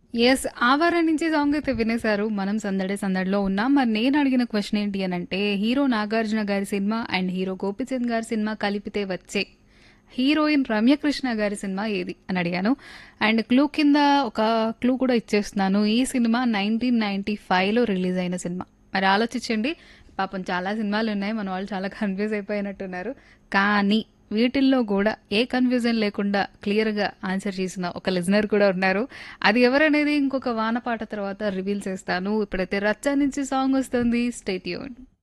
Yes. 'ఆవార' నుంచి song అయితే వినేశారు. మనం సందడే సందడిలో ఉన్నాం. మరి నేను అడిగిన క్వెషన్ ఏంటి అనంటే, హీరో 'నాగార్జున' గారి సినిమా అండ్ హీరో 'గోపీచంద్' గారి సినిమా కలిపితే వచ్చే హీరోయిన్ 'రమ్యకృష్ణ' గారి సినిమా ఏది అని అడిగాను. అండ్ క్లూ కింద ఒక క్లూ కూడా ఇచ్చేస్తున్నాను. ఈ సినిమా 1995లో రిలీజ్ అయిన సినిమా. మరి ఆలోచించండి. పాపం చాలా సినిమాలున్నాయి. మన వాళ్ళు చాలా కన్‌ఫ్యూజ్ అయిపోయినట్టున్నారు. కానీ వీటిల్లో గూడా ఏ కన్‌ఫ్యూజన్ లేకుండా క్లియర్‌గా ఆన్సర్ చేసిన ఒక లిజనర్ కూడా ఉన్నారు. అది ఎవరనేది ఇంకొక వాన పాట తర్వాత రివీల్ చేస్తాను. ఇప్పుడైతే 'రచ్చ' నుంచి సాంగ్ వస్తుంది. Stay tuned.